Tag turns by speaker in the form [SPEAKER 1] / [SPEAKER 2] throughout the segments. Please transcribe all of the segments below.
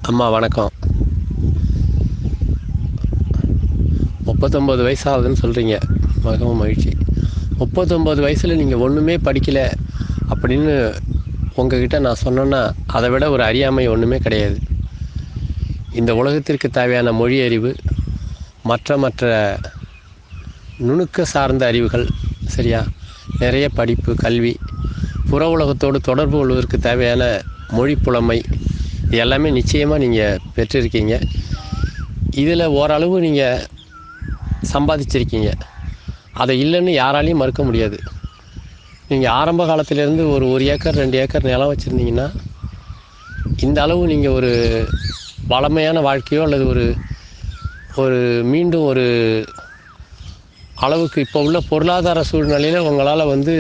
[SPEAKER 1] அம்மா வணக்கம் முப்பத்தொம்பது வயசு ஆகுதுன்னு சொல்கிறீங்க மிகவும் மகிழ்ச்சி முப்பத்தொம்பது வயசில் நீங்கள் ஒன்றுமே படிக்கலை அப்படின்னு உங்ககிட்ட நான் சொன்னேன்னா அதை விட ஒரு அறியாமை ஒன்றுமே கிடையாது இந்த உலகத்திற்கு தேவையான மொழி அறிவு மற்ற மற்ற நுணுக்க சார்ந்த அறிவுகள் சரியா நிறைய படிப்பு கல்வி புற உலகத்தோடு தொடர்பு கொள்வதற்கு தேவையான மொழி புலமை இது எல்லாமே நிச்சயமாக நீங்கள் பெற்றிருக்கீங்க இதில் ஓரளவு நீங்கள் சம்பாதிச்சிருக்கீங்க அதை இல்லைன்னு யாராலையும் மறுக்க முடியாது நீங்கள் ஆரம்ப காலத்திலேருந்து ஒரு ஒரு ஏக்கர் ரெண்டு ஏக்கர் நிலம் வச்சுருந்தீங்கன்னா இந்த அளவு நீங்கள் ஒரு வளமையான வாழ்க்கையோ அல்லது ஒரு ஒரு மீண்டும் ஒரு அளவுக்கு இப்போ உள்ள பொருளாதார சூழ்நிலையில் உங்களால் வந்து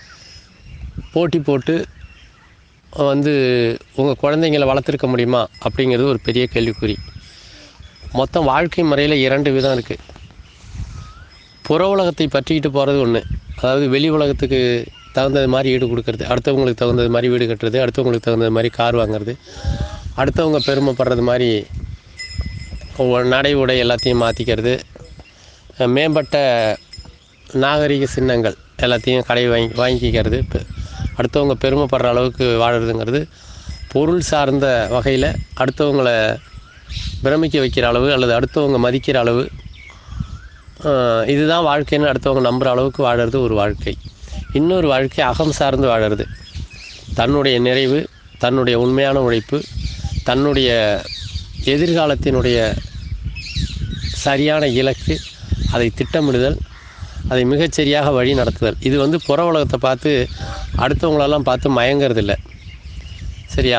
[SPEAKER 1] போட்டி போட்டு வந்து உங்கள் குழந்தைங்களை வளர்த்துருக்க முடியுமா அப்படிங்கிறது ஒரு பெரிய கேள்விக்குறி மொத்தம் வாழ்க்கை முறையில் இரண்டு விதம் இருக்குது புற உலகத்தை பற்றிக்கிட்டு போகிறது ஒன்று அதாவது வெளி உலகத்துக்கு தகுந்தது மாதிரி ஈடு கொடுக்கறது அடுத்தவங்களுக்கு தகுந்தது மாதிரி வீடு கட்டுறது அடுத்தவங்களுக்கு தகுந்தது மாதிரி கார் வாங்குறது அடுத்தவங்க பெருமைப்படுறது மாதிரி ஒ- நடை உடை எல்லாத்தையும் மாற்றிக்கிறது மேம்பட்ட நாகரிக சின்னங்கள் எல்லாத்தையும் கடை வாங்கி வாங்கிக்கிறது இப்போ அடுத்தவங்க பெருமைப்படுற அளவுக்கு வாழுறதுங்கிறது பொருள் சார்ந்த வகையில் அடுத்தவங்களை பிரமிக்க வைக்கிற அளவு அல்லது அடுத்தவங்க மதிக்கிற அளவு ஆஹ், இதுதான் வாழ்க்கைன்னு அடுத்தவங்க நம்புகிற அளவுக்கு வாழறது ஒரு வாழ்க்கை இன்னொரு வாழ்க்கை அகம் சார்ந்து வாழறது தன்னுடைய நிறைவு தன்னுடைய உண்மையான உழைப்பு தன்னுடைய எதிர்காலத்தினுடைய சரியான இலக்கு அதை திட்டமிடுதல் அதை மிகச்சரியாக வழி நடத்துதல் இது வந்து புற உலகத்தை பார்த்து அடுத்தவங்களெல்லாம் பார்த்து மயங்கிறது இல்லை சரியா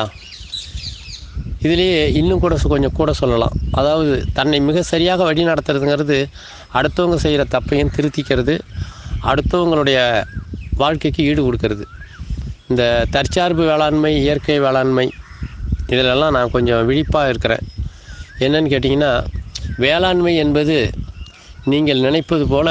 [SPEAKER 1] இதுலேயே இன்னும் கூட சொ- கொஞ்சம் கூட சொல்லலாம் அதாவது தன்னை மிக சரியாக வழி நடத்துறதுங்கிறது அடுத்தவங்க செய்கிற தப்பையும் திருத்திக்கிறது அடுத்தவங்களுடைய வாழ்க்கைக்கு ஈடு கொடுக்கறது இந்த தற்சார்பு வேளாண்மை இயற்கை வேளாண்மை இதிலெல்லாம் நான் கொஞ்சம் விழிப்பாக இருக்கிறேன் என்னன்னு கேட்டிங்கன்னா வேளாண்மை என்பது நீங்கள் நினைப்பது போல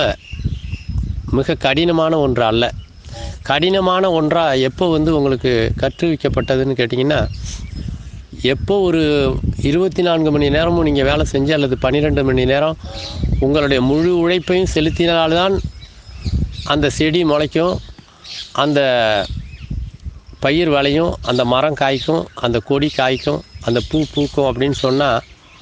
[SPEAKER 1] மிக கடினமான ஒன்று அல்ல கடினமான ஒன்றாக எப்போ வந்து உங்களுக்கு கற்றுவிக்கப்பட்டதுன்னு கேட்டிங்கன்னா எப்போ ஒரு இருபத்தி நான்கு மணி நேரமும் நீங்கள் வேலை செஞ்சு அல்லது பன்னிரெண்டு மணி நேரம் உங்களுடைய முழு உழைப்பையும் செலுத்தினால்தான் அந்த செடி முளைக்கும் அந்த பயிர் விளையும் அந்த மரம் காய்க்கும் அந்த கொடி காய்க்கும் அந்த பூ பூக்கும் அப்படின்னு சொன்னால்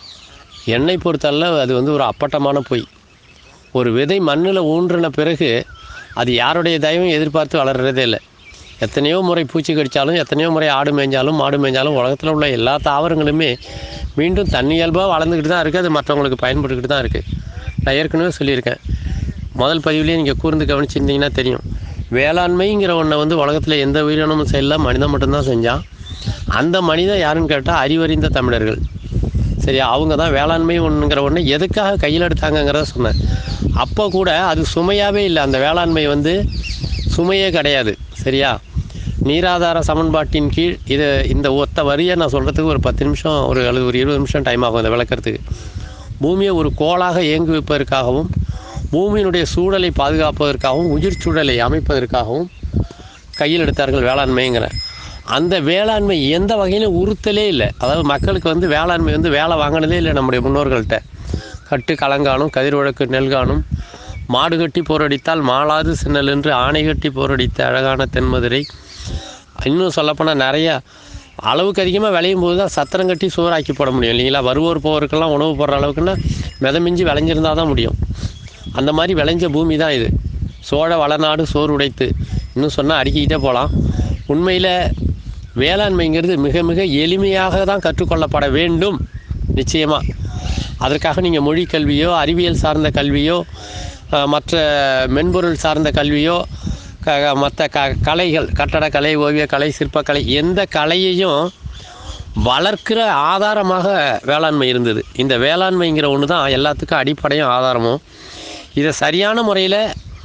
[SPEAKER 1] என்னை பொறுத்தளவு அது வந்து ஒரு அப்பட்டமான பொய் ஒரு விதை மண்ணில் ஊன்றின பிறகு அது யாருடைய தயவும் எதிர்பார்த்து வளர்றதே இல்லை எத்தனையோ முறை பூச்சி கடித்தாலும் எத்தனையோ முறை ஆடு மேய்ஞ்சாலும் மாடு மேய்ஞ்சாலும் உலகத்தில் உள்ள எல்லா தாவரங்களுமே மீண்டும் தண்ணி இயல்பாக வளர்ந்துக்கிட்டு தான் இருக்குது அது மற்றவங்களுக்கு பயன்பட்டுக்கிட்டு தான் இருக்குது நான் ஏற்கனவே சொல்லியிருக்கேன் முதல் பதிவுலேயே நீங்கள் கூர்ந்து கவனிச்சிருந்தீங்கன்னா தெரியும் வேளாண்மைங்கிற ஒன்றை வந்து உலகத்தில் எந்த உயிரினமும் செய்யல மனிதன் மட்டும்தான் செஞ்சான் அந்த மனிதன் யாருன்னு கேட்டால் அறிவறிந்த தமிழர்கள் சரியா அவங்க தான் வேளாண்மை ஒன்றுங்கிற ஒன்று எதுக்காக கையில் எடுத்தாங்கங்கிறத சொன்னேன் அப்போ கூட அது சுமையாகவே இல்லை அந்த வேளாண்மை வந்து சுமையே கிடையாது சரியா நீராதார சமன்பாட்டின் கீழ் இது இந்த ஒத்த வரியை நான் சொல்கிறதுக்கு ஒரு பத்து நிமிஷம் ஒரு அல்லது ஒரு இருபது நிமிஷம் டைம் ஆகும் இதை விளக்கறதுக்கு பூமியை ஒரு கோளாக இயங்குவிப்பதற்காகவும் பூமியினுடைய சூழலை பாதுகாப்பதற்காகவும் உயிர் சூழலை அமைப்பதற்காகவும் கையில் எடுத்தார்கள் வேளாண்மைங்கிற அந்த வேளாண்மை எந்த வகையிலும் உறுத்தலே இல்லை அதாவது மக்களுக்கு வந்து வேளாண்மை வந்து வேலை வாங்கினதே இல்லை நம்முடைய முன்னோர்கள்ட்ட கட்டு கலங்கானும் கதிர்வழக்கு நெல்கானும் மாடு கட்டி போரடித்தால் மாளாது சின்னல் என்று ஆணை கட்டி போரடித்த அழகான தென்மதுரை இன்னும் சொல்லப்போனால் நிறையா அளவுக்கு அதிகமாக விளையும் போது தான் சத்திரம் கட்டி சோறாக்கி போட முடியும் இல்லைங்களா வருவோர் போவோருக்கெல்லாம் உணவு போடுற அளவுக்குன்னா மிதமிஞ்சி விளைஞ்சிருந்தால் தான் முடியும் அந்த மாதிரி விளைஞ்ச பூமி தான் இது சோழ வளநாடு சோறு உடைத்து இன்னும் சொன்னால் அடுக்கிக்கிட்டே போகலாம் உண்மையில் வேளாண்மைங்கிறது மிக மிக எளிமையாக தான் கற்றுக்கொள்ளப்பட வேண்டும் நிச்சயமாக அதற்காக நீங்கள் மொழி கல்வியோ அறிவியல் சார்ந்த கல்வியோ அஹ், மற்ற மென்பொருள் சார்ந்த கல்வியோ க மற்ற க கலைகள் கட்டடக்கலை ஓவியக்கலை சிற்பக்கலை எந்த கலையையும் வளர்க்கிற ஆதாரமாக வேளாண்மை இருந்தது இந்த வேளாண்மைங்கிற ஒன்று தான் எல்லாத்துக்கும் அடிப்படையும் ஆதாரமும் இதை சரியான முறையில்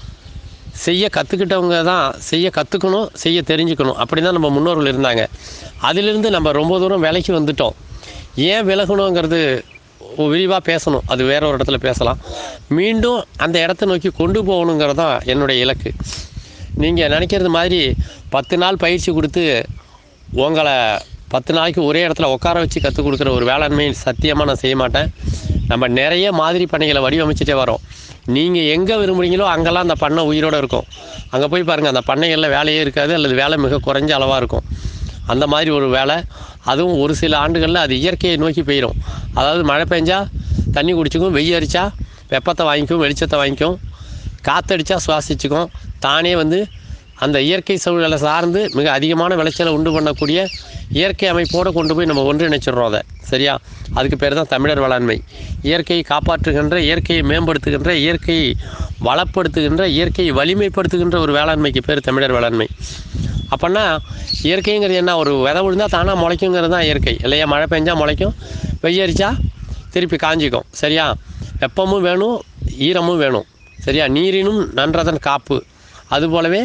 [SPEAKER 1] செய்ய கற்றுக்கிட்டவங்க தான் செய்ய கற்றுக்கணும் செய்ய தெரிஞ்சுக்கணும் அப்படி தான் நம்ம முன்னோர்கள் இருந்தாங்க அதிலிருந்து நம்ம ரொம்ப தூரம் விலைக்கு வந்துட்டோம் ஏன் விலகணுங்கிறது விரிவாக பேசணும் அது வேற ஒரு இடத்துல பேசலாம் மீண்டும் அந்த இடத்த நோக்கி கொண்டு போகணுங்கிறது தான் என்னுடைய இலக்கு நீங்கள் நினைக்கிறது மாதிரி பத்து நாள் பயிற்சி கொடுத்து உங்களை பத்து நாளைக்கு ஒரே இடத்துல உட்கார வச்சு கற்றுக் கொடுக்குற ஒரு வேளாண்மையை சத்தியமாக நான் செய்ய மாட்டேன் நம்ம நிறைய மாதிரி பண்ணைகளை வடிவமைச்சிட்டே வரோம் நீங்கள் எங்கே விரும்புகிறீங்களோ அங்கெல்லாம் அந்த பண்ணை உயிரோடு இருக்கும் அங்கே போய் பாருங்கள் அந்த பண்ணைகளில் வேலையே இருக்காது அல்லது வேலை மிக குறைஞ்ச அளவாக இருக்கும் அந்த மாதிரி ஒரு வேலை அதுவும் ஒரு சில ஆண்டுகளில் அது இயற்கையை நோக்கி போயிடும் அதாவது மழை பெஞ்சா தண்ணி குடிச்சிக்கும் வெய்ய அடித்தா வெப்பத்தை வாங்கிக்கும் வெளிச்சத்தை வாங்கிக்கும் காற்றடிச்சா சுவாசிச்சுக்கும் தானே வந்து அந்த இயற்கை சூழலை சார்ந்து மிக அதிகமான விளைச்சலை உண்டு பண்ணக்கூடிய இயற்கை அமைப்போடு கொண்டு போய் நம்ம ஒன்றிணைச்சிடுறோம் அதை சரியா அதுக்கு பேர் தான் தமிழர் வேளாண்மை இயற்கையை காப்பாற்றுகின்ற இயற்கையை மேம்படுத்துகின்ற இயற்கையை வளப்படுத்துகின்ற இயற்கையை வலிமைப்படுத்துகின்ற ஒரு வேளாண்மைக்கு பேர் தமிழர் வேளாண்மை அப்போன்னா இயற்கைங்கிறது என்ன ஒரு விதை விழுந்தால் தானாக முளைக்குங்கிறது தான் இயற்கை இல்லையா மழை பெஞ்சா முளைக்கும் வெய்யரிச்சா திருப்பி காஞ்சிக்கும் சரியா வெப்பமும் வேணும் ஈரமும் வேணும் சரியா நீரினும் நன்றதன் காப்பு அதுபோலவே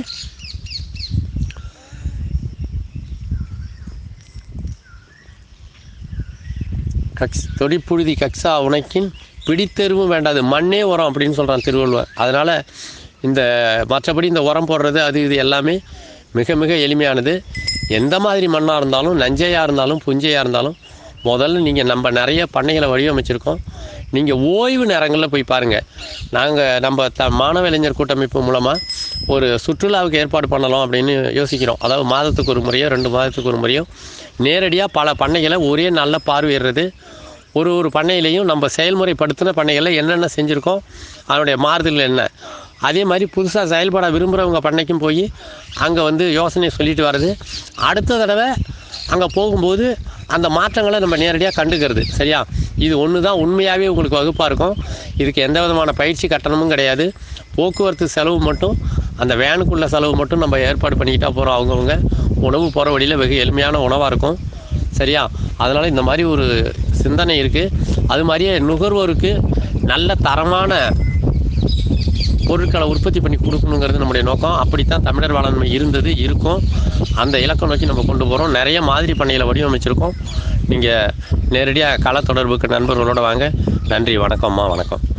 [SPEAKER 1] கக்ஸ் தொடிப்புழுதி கக்ஸா உனக்கின் பிடித்தெருவும் வேண்டாது மண்ணே உரம் அப்படின்னு சொல்கிறான் திருவள்ளுவர் அதனால் இந்த மற்றபடி இந்த உரம் போடுறது அது இது எல்லாமே மிக மிக எளிமையானது எந்த மாதிரி மண்ணாக இருந்தாலும் நஞ்சையாக இருந்தாலும் புஞ்சையாக இருந்தாலும் முதல்ல நீங்கள் நம்ம நிறைய பண்ணைகளை வடிவமைச்சிருக்கோம் நீங்கள் ஓய்வு நேரங்களில் போய் பாருங்கள் நாங்கள் நம்ம த மாணவ இளைஞர் கூட்டமைப்பு மூலமாக ஒரு சுற்றுலாவுக்கு ஏற்பாடு பண்ணலாம் அப்படின்னு யோசிக்கிறோம் அதாவது மாதத்துக்கு ஒரு முறையோ ரெண்டு மாதத்துக்கு ஒரு முறையோ நேரடியாக பல பண்ணைகளை ஒரே நாளில் பார்வையிடுறது ஒரு ஒரு பண்ணையிலையும் நம்ம செயல்முறைப்படுத்தின பண்ணைகளில் என்னென்ன செஞ்சுருக்கோம் அதனுடைய மாறுதல் என்ன அதே மாதிரி புதுசாக செயல்பட விரும்புகிறவங்க பண்ணைக்கும் போய் அங்கே வந்து யோசனை சொல்லிட்டு வர்றது அடுத்த தடவை அங்கே போகும்போது அந்த மாற்றங்களை நம்ம நேரடியாக கண்டுக்கிறது சரியா இது ஒன்று தான் உண்மையாகவே உங்களுக்கு வகுப்பாக இருக்கும் இதுக்கு எந்த விதமான பயிற்சி கட்டணமும் கிடையாது போக்குவரத்து செலவு மட்டும் அந்த வேனுக்குள்ள செலவு மட்டும் நம்ம ஏற்பாடு பண்ணிக்கிட்டா போகிறோம் அவங்கவுங்க உணவு போகிற வழியில் வெகு எளிமையான உணவாக இருக்கும் சரியா அதனால் இந்த மாதிரி ஒரு சிந்தனை இருக்குது அது மாதிரியே நுகர்வோருக்கு நல்ல தரமான பொருட்களை உற்பத்தி பண்ணி கொடுக்கணுங்கிறது நம்முடைய நோக்கம் அப்படித்தான் தமிழர் வேளாண்மை இருந்தது இருக்கும் அந்த இலக்கை நோக்கி நம்ம கொண்டு போகிறோம் நிறைய மாதிரி பண்ணையில் வடிவமைச்சிருக்கோம் நீங்கள் நேரடியாக கள தொடர்புக்கு நண்பர்களோட வாங்க நன்றி வணக்கம்மா வணக்கம்